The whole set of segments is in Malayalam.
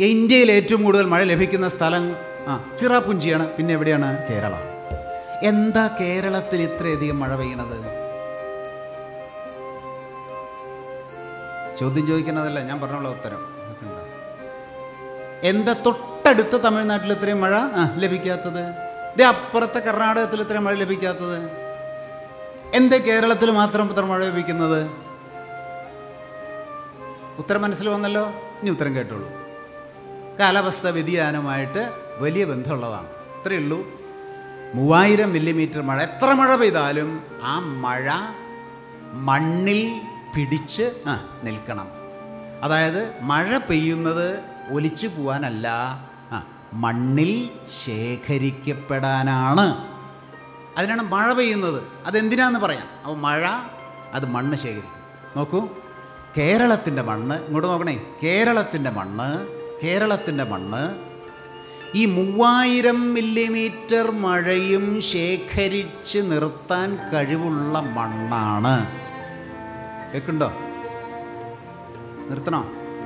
ഇന്ത്യയിൽ ഏറ്റവും കൂടുതൽ മഴ ലഭിക്കുന്ന സ്ഥലം ആ ചിറാപുഞ്ചിയാണ് പിന്നെ എവിടെയാണ് കേരളം എന്താ കേരളത്തിൽ ഇത്രയധികം മഴ പെയ്യണത് ചോദ്യം ചോദിക്കുന്നതല്ല ഞാൻ പറഞ്ഞുള്ള ഉത്തരം കേൾക്കണ്ട. എന്താ തൊട്ടടുത്ത തമിഴ്നാട്ടിൽ ഇത്രയും മഴ ആ, ലഭിക്കാത്തത് ഇതേ അപ്പുറത്തെ കർണാടകത്തിൽ ഇത്രയും മഴ ലഭിക്കാത്തത് എന്തേ കേരളത്തിൽ മാത്രം ഇത്ര മഴ ലഭിക്കുന്നത് ഉത്തരം മനസ്സിൽ വന്നല്ലോ ഇനി ഉത്തരം കേട്ടോളൂ കാലാവസ്ഥ വ്യതിയാനവുമായിട്ട് വലിയ ബന്ധമുള്ളതാണ് ഇത്രയേ ഉള്ളൂ മൂവായിരം മില്ലിമീറ്റർ മഴ എത്ര മഴ പെയ്താലും ആ മഴ മണ്ണിൽ പിടിച്ച് ആ, നിൽക്കണം അതായത് മഴ പെയ്യുന്നത് ഒലിച്ചു പോവാനല്ല ആ, മണ്ണിൽ ശേഖരിക്കപ്പെടാനാണ് അതിനാണ് മഴ പെയ്യുന്നത് അതെന്തിനാന്ന് പറയാം അപ്പോൾ മഴ അത് മണ്ണ് ശേഖരിക്കും നോക്കൂ കേരളത്തിൻ്റെ മണ്ണ് ഇങ്ങോട്ട് നോക്കണേ കേരളത്തിൻ്റെ മണ്ണ് കേരളത്തിൻ്റെ മണ്ണ് ഈ മൂവായിരം മില്ലിമീറ്റർ മഴയും ശേഖരിച്ച് നിർത്താൻ കഴിവുള്ള മണ്ണാണ് കേൾക്കുണ്ടോ നിർത്തണോ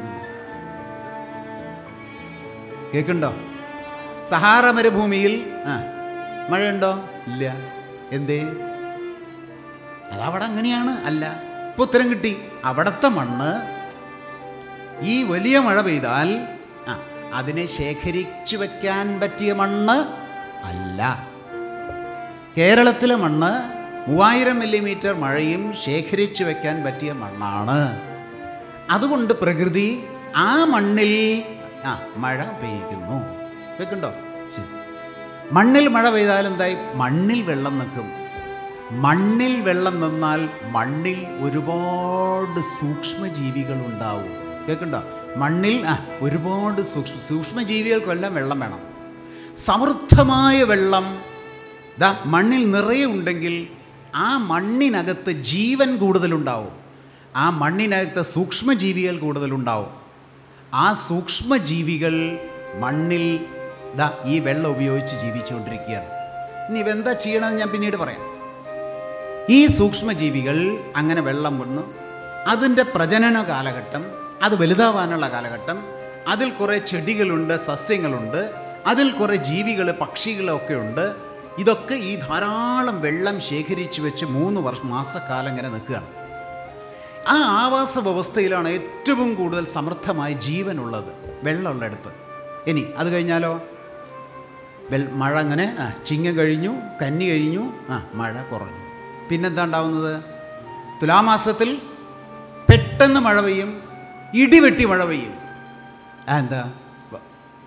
കേൾക്കുണ്ടോ സഹാറ മരുഭൂമിയിൽ ആ മഴയുണ്ടോ ഇല്ല എന്തേ അതവിടെ അങ്ങനെയാണ് അല്ല ഇപ്പൊ ഉത്തരം കിട്ടി അവിടുത്തെ മണ്ണ് ഈ വലിയ മഴ പെയ്താൽ ആ അതിനെ ശേഖരിച്ചു വെക്കാൻ പറ്റിയ മണ്ണ് അല്ല കേരളത്തിലെ മണ്ണ് മൂവായിരം മില്ലിമീറ്റർ മഴയും ശേഖരിച്ചു വെക്കാൻ പറ്റിയ മണ്ണാണ് അതുകൊണ്ട് പ്രകൃതി ആ മണ്ണിൽ ആ മഴ പെയ്യിക്കുന്നു വെക്കുണ്ടോ ശരി മണ്ണിൽ മഴ പെയ്താൽ എന്തായി മണ്ണിൽ വെള്ളം നിൽക്കും മണ്ണിൽ വെള്ളം നിന്നാൽ മണ്ണിൽ ഒരുപാട് സൂക്ഷ്മജീവികൾ ഉണ്ടാവും കേൾക്കണ്ടോ മണ്ണിൽ ആ ഒരുപാട് സൂക്ഷ്മ സൂക്ഷ്മജീവികൾക്കെല്ലാം വെള്ളം വേണം സമൃദ്ധമായ വെള്ളം ദാ മണ്ണിൽ നിറയെ ഉണ്ടെങ്കിൽ ആ മണ്ണിനകത്ത് ജീവൻ കൂടുതലുണ്ടാവും ആ മണ്ണിനകത്ത് സൂക്ഷ്മജീവികൾ കൂടുതലുണ്ടാവും ആ സൂക്ഷ്മജീവികൾ മണ്ണിൽ ദാ ഈ വെള്ളം ഉപയോഗിച്ച് ജീവിച്ചുകൊണ്ടിരിക്കുകയാണ് ഇനി ഇവെന്താ ചെയ്യണമെന്ന് ഞാൻ പിന്നീട് പറയാം ഈ സൂക്ഷ്മജീവികൾ അങ്ങനെ വെള്ളം വന്നു അതിൻ്റെ പ്രജനന കാലഘട്ടം അത് വലുതാവാനുള്ള കാലഘട്ടം അതിൽ കുറേ ചെടികളുണ്ട് സസ്യങ്ങളുണ്ട് അതിൽ കുറേ ജീവികൾ പക്ഷികളൊക്കെ ഉണ്ട് ഇതൊക്കെ ഈ ധാരാളം വെള്ളം ശേഖരിച്ച് വെച്ച് മൂന്ന് വർഷം മാസക്കാലം ഇങ്ങനെ നിൽക്കുകയാണ് ആ ആവാസ വ്യവസ്ഥയിലാണ് ഏറ്റവും കൂടുതൽ സമൃദ്ധമായ ജീവനുള്ളത് വെള്ളമുള്ളിടത്ത് ഇനി അത് കഴിഞ്ഞാലോ വെൽ മഴ അങ്ങനെ ആ ചിങ്ങ കഴിഞ്ഞു കന്നി കഴിഞ്ഞു ആ മഴ കുറഞ്ഞു പിന്നെന്താ ഉണ്ടാവുന്നത് തുലാമാസത്തിൽ പെട്ടെന്ന് മഴ പെയ്യും ഇടിവെട്ടി മഴ പെയ്യും ആ എന്താ വ-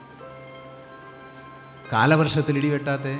കാലവർഷത്തിൽ ഇടിവെട്ടാത്തേ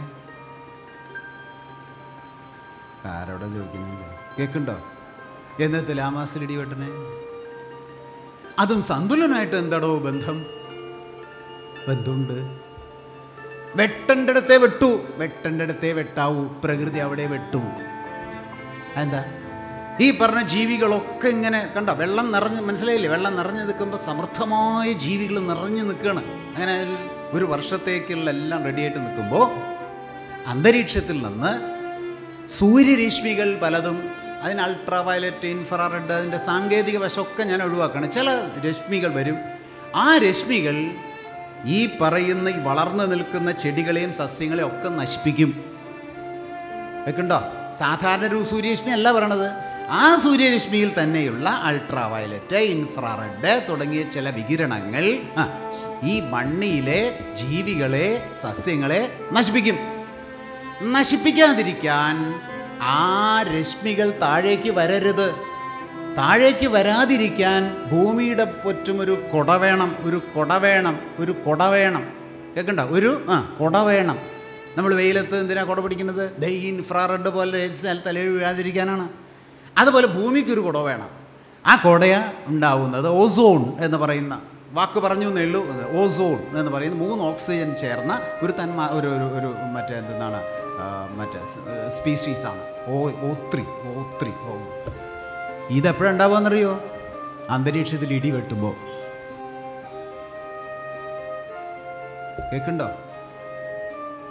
ആരോടാ ചോദിക്കുന്നില്ല കേൾക്കുണ്ടോ എന്ന് തുലാമാസത്തിൽ ഇടിവെട്ടണേ അതും സന്തുലനായിട്ട് എന്താടോ ബന്ധം ബന്ധമുണ്ട് വെട്ടേണ്ടടത്തെ വെട്ടു വെട്ടേണ്ടടത്തെ വെട്ടാവൂ പ്രകൃതി അവിടെ വെട്ടു എന്താ ഈ പറഞ്ഞ ജീവികളൊക്കെ ഇങ്ങനെ കണ്ടോ വെള്ളം നിറഞ്ഞ് മനസ്സിലായില്ലേ വെള്ളം നിറഞ്ഞു നിൽക്കുമ്പോൾ സമൃദ്ധമായ ജീവികൾ നിറഞ്ഞു നിൽക്കുകയാണ് അങ്ങനെ അതിൽ ഒരു വർഷത്തേക്കുള്ള എല്ലാം റെഡിയായിട്ട് നിൽക്കുമ്പോൾ അന്തരീക്ഷത്തിൽ നിന്ന് സൂര്യരശ്മികൾ പലതും അതിന് അൾട്രാ വയലറ്റ് ഇൻഫ്രാറെഡ് അതിൻ്റെ സാങ്കേതിക വശമൊക്കെ ഞാൻ ഒഴിവാക്കണം ചില രശ്മികൾ വരും ആ രശ്മികൾ ഈ പറയുന്ന ഈ വളർന്നു നിൽക്കുന്ന ചെടികളെയും സസ്യങ്ങളെയും ഒക്കെ നശിപ്പിക്കും വെക്കുണ്ടോ സാധാരണ ഒരു സൂര്യരശ്മി അല്ല പറയണത് ആ സൂര്യരശ്മിയിൽ തന്നെയുള്ള അൾട്രാ വയലറ്റ് ഇൻഫ്രാറെഡ് തുടങ്ങിയ ചില വികിരണങ്ങൾ ആ, ഈ മണ്ണിലെ ജീവികളെ സസ്യങ്ങളെ നശിപ്പിക്കും നശിപ്പിക്കാതിരിക്കാൻ ആ രശ്മികൾ താഴേക്ക് വരരുത് താഴേക്ക് വരാതിരിക്കാൻ ഭൂമിയുടെ പൊറ്റും ഒരു കൊട വേണം ഒരു കൊട വേണം ഒരു കൊട വേണം കേൾക്കണ്ട ഒരു ആ കൊട വേണം നമ്മൾ വെയിലത്ത് എന്തിനാ കൊട പിടിക്കുന്നത് ദൈ ഇൻഫ്രാറെഡ് പോലെ ഏത് സ്ഥലത്ത് തലയിൽ വീഴാതിരിക്കാനാണ് അതുപോലെ ഭൂമിക്കൊരു കുട വേണം ആ കുടയ ഉണ്ടാവുന്നത് ഓസോൺ എന്ന് പറയുന്ന വാക്ക് പറഞ്ഞു എന്നേ ഉള്ളൂ ഓസോൺ എന്ന് പറയുന്ന മൂന്ന് ഓക്സിജൻ ചേർന്ന ഒരു തന്മാ ഒരു ഒരു ഒരു മറ്റേ എന്താണ് ആ, മറ്റേ സ്പീഷീസാണ് ഓ ഓത്രി ഓത്രി ഓ ഇതെപ്പോഴുണ്ടാവുകയെന്നറിയോ അന്തരീക്ഷത്തിൽ ഇടി വെട്ടുമ്പോൾ കേൾക്കുണ്ടോ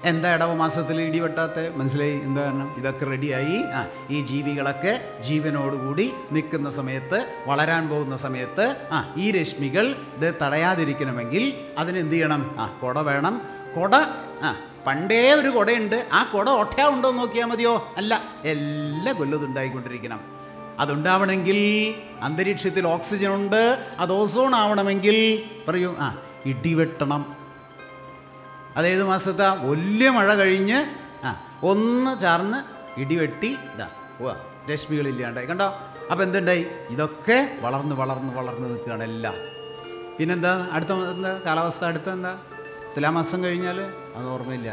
എന്താ ഇടവ മാസത്തിൽ ഇടി വെട്ടാത്ത മനസ്സിലായി എന്താ കാരണം ഇതൊക്കെ റെഡിയായി ആ ഈ ജീവികളൊക്കെ ജീവനോടുകൂടി നിൽക്കുന്ന സമയത്ത് വളരാൻ പോകുന്ന സമയത്ത് ആ ഈ രശ്മികൾ ഇത് തടയാതിരിക്കണമെങ്കിൽ അതിന് എന്ത് ചെയ്യണം ആ കുട വേണം കുട ആ പണ്ടേ ഒരു കുടയുണ്ട് ആ കുട ഒട്ടയാ ഉണ്ടോ എന്ന് നോക്കിയാൽ മതിയോ അല്ല എല്ലാ കൊല്ലതും ഉണ്ടായിക്കൊണ്ടിരിക്കണം അതുണ്ടാവണമെങ്കിൽ അന്തരീക്ഷത്തിൽ ഓക്സിജൻ ഉണ്ട് അത് ഓസോൺ ആവണമെങ്കിൽ പറയൂ ആ ഇടിവെട്ടണം അതേത് മാസത്താ വലിയ മഴ കഴിഞ്ഞ് ആ ഒന്ന് ചാർന്ന് ഇടിവെട്ടി ഇതാ ഓ രശ്മികളില്ലാണ്ടായി കണ്ടോ അപ്പോൾ എന്തുണ്ടായി ഇതൊക്കെ വളർന്ന് വളർന്ന് വളർന്ന് നിൽക്കുകയാണ് എല്ലാം പിന്നെന്താ അടുത്ത എന്താ കാലാവസ്ഥ അടുത്ത എന്താ തുലാമാസം കഴിഞ്ഞാൽ അത് ഓർമ്മയില്ല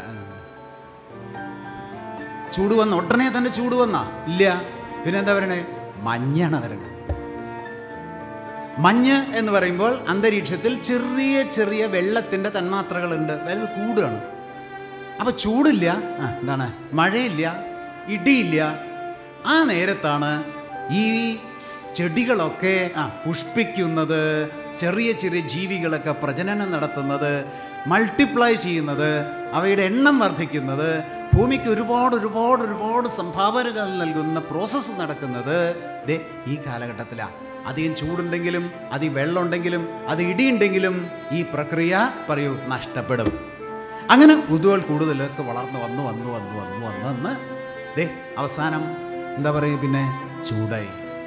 ചൂട് വന്ന ഉടനെ തന്നെ ചൂട് വന്നാ ഇല്ല പിന്നെന്താ പറയണേ മഞ്ഞാണ് വരണത് മഞ്ഞ് എന്ന് പറയുമ്പോൾ അന്തരീക്ഷത്തിൽ ചെറിയ ചെറിയ വെള്ളത്തിൻ്റെ തന്മാത്രകളുണ്ട് വലുത് കൂടുകയാണ് അപ്പോൾ ചൂടില്ല ആ എന്താണ് മഴയില്ല ഇടിയില്ല ആ നേരത്താണ് ഈ ചെടികളൊക്കെ ആ പുഷ്പിക്കുന്നത് ചെറിയ ചെറിയ ജീവികളൊക്കെ പ്രജനനം നടത്തുന്നത് മൾട്ടിപ്ലൈ ചെയ്യുന്നത് അവയുടെ എണ്ണം വർദ്ധിക്കുന്നത് ഭൂമിക്ക് ഒരുപാട് ഒരുപാട് ഒരുപാട് സംഭാവനകൾ നൽകുന്ന പ്രോസസ്സ് നടക്കുന്നത് ദേ ഈ കാലഘട്ടത്തിലാണ് അധികം ചൂടുണ്ടെങ്കിലും അതി വെള്ളമുണ്ടെങ്കിലും അത് ഇടിയുണ്ടെങ്കിലും ഈ പ്രക്രിയ പറയൂ നഷ്ടപ്പെടും അങ്ങനെ കൊതുകൾ കൂടുതലൊക്കെ വളർന്ന് വന്നു വന്നു വന്നു വന്നു വന്ന് വന്ന് ദേ അവസാനം എന്താ പറയുക പിന്നെ ചൂടായി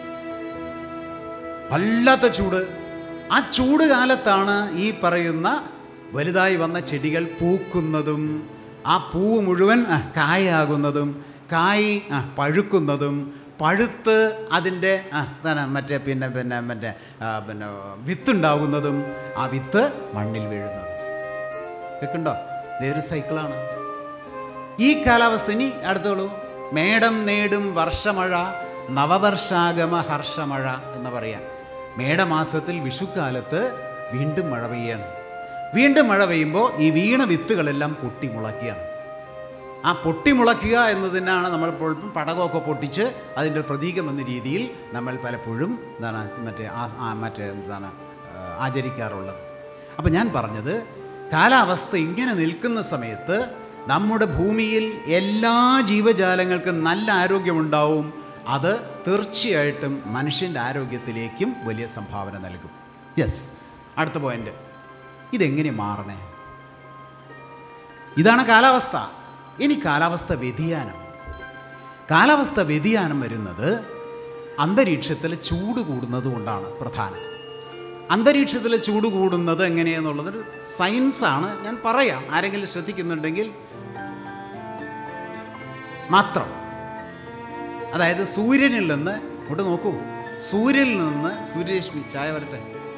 വല്ലാത്ത ചൂട് ആ ചൂട് കാലത്താണ് ഈ പറയുന്ന വലുതായി വന്ന ചെടികൾ പൂക്കുന്നതും ആ പൂവ് മുഴുവൻ ആ, കായാകുന്നതും കായ് ആ, പഴുക്കുന്നതും പഴുത്ത് അതിൻ്റെ ആ എന്താണ് മറ്റേ പിന്നെ പിന്നെ മറ്റേ ആ, പിന്നെ വിത്തുണ്ടാകുന്നതും ആ വിത്ത് മണ്ണിൽ വീഴുന്നതും കേൾക്കുണ്ടോ ഇതൊരു സൈക്കിളാണ് ഈ കാലാവസ്ഥ ഇനി അടുത്തോളൂ മേടം നേടും വർഷമഴ നവവർഷാഗമ ഹർഷമഴ എന്ന് പറയാം മേടമാസത്തിൽ വിഷുക്കാലത്ത് വീണ്ടും മഴ പെയ്യാണ് വീണ്ടും മഴ പെയ്യുമ്പോൾ ഈ വീണ വിത്തുകളെല്ലാം പൊട്ടി മുളയ്ക്കുകയാണ് ആ പൊട്ടിമുളയ്ക്കുക എന്നതിനാണ് നമ്മൾ പലപ്പോഴും പടകമൊക്കെ പൊട്ടിച്ച് അതിൻ്റെ പ്രതീകം എന്ന രീതിയിൽ നമ്മൾ പലപ്പോഴും എന്താണ് മറ്റേ ആ- ആ മറ്റേ എന്താണ് ആ, ആചരിക്കാറുള്ളത് അപ്പം ഞാൻ പറഞ്ഞത് കാലാവസ്ഥ ഇങ്ങനെ നിൽക്കുന്ന സമയത്ത് നമ്മുടെ ഭൂമിയിൽ എല്ലാ ജീവജാലങ്ങൾക്കും നല്ല ആരോഗ്യമുണ്ടാവും അത് തീർച്ചയായിട്ടും മനുഷ്യൻ്റെ ആരോഗ്യത്തിലേക്കും വലിയ സംഭാവന നൽകും യെസ് അടുത്ത പോയിന്റ് ഇതെങ്ങനെ മാറണേ ഇതാണ് കാലാവസ്ഥ ഇനി കാലാവസ്ഥ വ്യതിയാനം കാലാവസ്ഥ വ്യതിയാനം വരുന്നത് അന്തരീക്ഷത്തിൽ ചൂട് കൂടുന്നത് കൊണ്ടാണ് പ്രധാനം അന്തരീക്ഷത്തിൽ ചൂട് കൂടുന്നത് എങ്ങനെയെന്നുള്ളതൊരു സയൻസാണ് ഞാൻ പറയാം ആരെങ്കിലും ശ്രദ്ധിക്കുന്നുണ്ടെങ്കിൽ മാത്രം അതായത് സൂര്യനിൽ നിന്ന് ഇങ്ങോട്ട് നോക്കൂ സൂര്യനിൽ നിന്ന് സൂര്യരശ്മി ചായ വരട്ടെ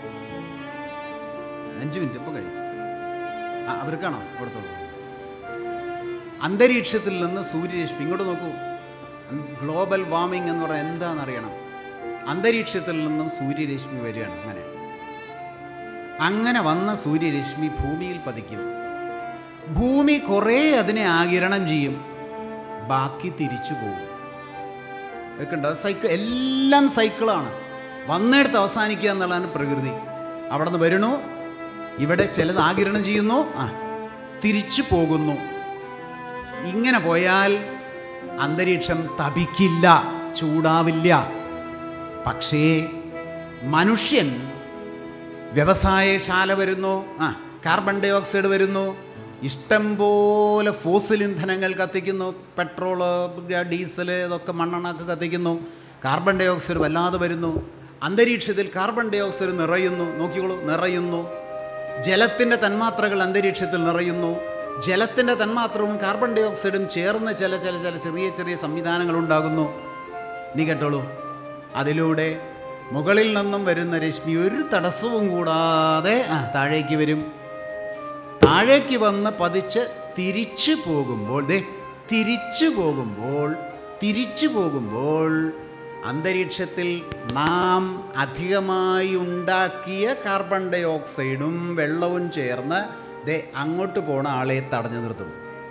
അഞ്ച് മിനിറ്റ് ഇപ്പോൾ കഴിയും ആ അവർക്കാണോ കൊടുത്തോളൂ അന്തരീക്ഷത്തിൽ നിന്ന് സൂര്യരശ്മി ഇങ്ങോട്ട് നോക്കൂ ഗ്ലോബൽ വാർമിംഗ് എന്ന് പറഞ്ഞാൽ എന്താണെന്ന് അറിയണം അന്തരീക്ഷത്തിൽ നിന്നും സൂര്യരശ്മി വരികയാണ് അങ്ങനെ അങ്ങനെ വന്ന സൂര്യരശ്മി ഭൂമിയിൽ പതിക്കും ഭൂമി കുറേ അതിനെ ആകിരണം ചെയ്യും ബാക്കി തിരിച്ചു പോകും വെക്കണ്ട സൈക്കിൾ എല്ലാം സൈക്കിളാണ് വന്നെടുത്ത് അവസാനിക്കുക എന്നുള്ളതാണ് പ്രകൃതി അവിടെ നിന്ന് വരണു ഇവിടെ ചിലത് ആകിരണം ചെയ്യുന്നു ആ തിരിച്ചു പോകുന്നു ഇങ്ങനെ പോയാൽ അന്തരീക്ഷം തപിക്കില്ല ചൂടാവില്ല പക്ഷേ മനുഷ്യൻ വ്യവസായശാല വരുന്നു ആ കാർബൺ ഡൈ ഓക്സൈഡ് വരുന്നു ഇഷ്ടം പോലെ ഫോസിൽ ഇന്ധനങ്ങൾ കത്തിക്കുന്നു പെട്രോള് ഡീസൽ ഇതൊക്കെ മണ്ണെണ്ണൊക്കെ കത്തിക്കുന്നു കാർബൺ ഡൈ ഓക്സൈഡ് വല്ലാതെ വരുന്നു അന്തരീക്ഷത്തിൽ കാർബൺ ഡൈ ഓക്സൈഡ് നിറയുന്നു നോക്കിക്കോളൂ നിറയുന്നു ജലത്തിൻ്റെ തന്മാത്രകൾ അന്തരീക്ഷത്തിൽ നിറയുന്നു ജലത്തിൻ്റെ തന്മാത്രവും കാർബൺ ഡൈ ഓക്സൈഡും ചേർന്ന് ചില ചില ചില ചെറിയ ചെറിയ സംവിധാനങ്ങൾ ഉണ്ടാകുന്നു നീ കേട്ടോളൂ അതിലൂടെ മുകളിൽ നിന്നും വരുന്ന രശ്മി ഒരു തടസ്സവും കൂടാതെ ആ, താഴേക്ക് വരും താഴേക്ക് വന്ന് പതിച്ച് തിരിച്ചു പോകുമ്പോൾ ദേ തിരിച്ചു പോകുമ്പോൾ തിരിച്ചു പോകുമ്പോൾ അന്തരീക്ഷത്തിൽ നാം അധികമായി ഉണ്ടാക്കിയ കാർബൺ ഡൈ ഓക്സൈഡും വെള്ളവും ചേർന്ന് ദേ അങ്ങോട്ട് പോണ ആളെ തടഞ്ഞു നിർത്തും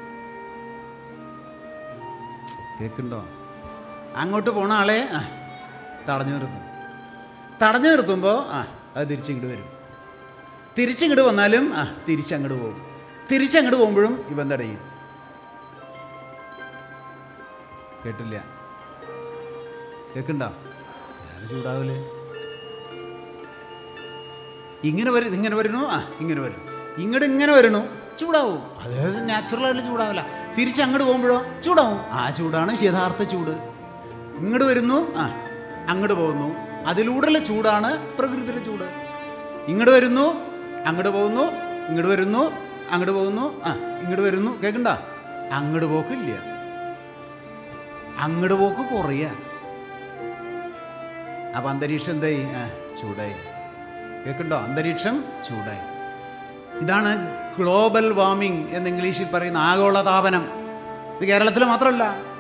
കേൾക്കുന്നുണ്ടോ അങ്ങോട്ട് പോണ ആളെ ആ, തടഞ്ഞു നിർത്തും തടഞ്ഞു നിർത്തുമ്പോൾ ആ അത് തിരിച്ചിങ്ങോട്ട് വരും തിരിച്ചിങ്ങോട്ട് വന്നാലും ആ തിരിച്ചങ്ങോട്ട് പോകും തിരിച്ചങ്ങോട്ട് പോകുമ്പോഴും ഇവൻ തടയും കേട്ടില്ല കേൾക്കണ്ടോ വേറെ ചൂടാവില്ലേ ഇങ്ങനെ വരും ഇങ്ങനെ വരുന്നു ആ ഇങ്ങനെ വരുന്നു ഇങ്ങോട്ട് ഇങ്ങനെ വരുന്നു ചൂടാവും അതായത് നാച്ചുറലായിട്ട് ചൂടാവില്ല തിരിച്ച് അങ്ങോട്ട് പോകുമ്പോഴോ ചൂടാവും ആ ചൂടാണ് യഥാർത്ഥ ചൂട് ഇങ്ങോട്ട് വരുന്നു ആ അങ്ങോട്ട് പോകുന്നു അതിലൂടെയുള്ള ചൂടാണ് പ്രകൃതിയുടെ ചൂട് ഇങ്ങോട്ട് വരുന്നു അങ്ങോട്ട് പോകുന്നു ഇങ്ങോട്ട് വരുന്നു അങ്ങോട്ട് പോകുന്നു ആ ഇങ്ങോട്ട് വരുന്നു കേൾക്കണ്ട അങ്ങോട്ട് പോക്കില്ല അങ്ങോട്ട് പോക്ക് കുറയുക അപ്പം അന്തരീക്ഷം എന്തായി ആ ചൂടായി കേൾക്കുന്നുണ്ടോ അന്തരീക്ഷം ചൂടായി ഇതാണ് ഗ്ലോബൽ വാർമിംഗ് എന്ന് ഇംഗ്ലീഷിൽ പറയുന്ന ആഗോള താപനം ഇത് കേരളത്തിൽ മാത്രമല്ല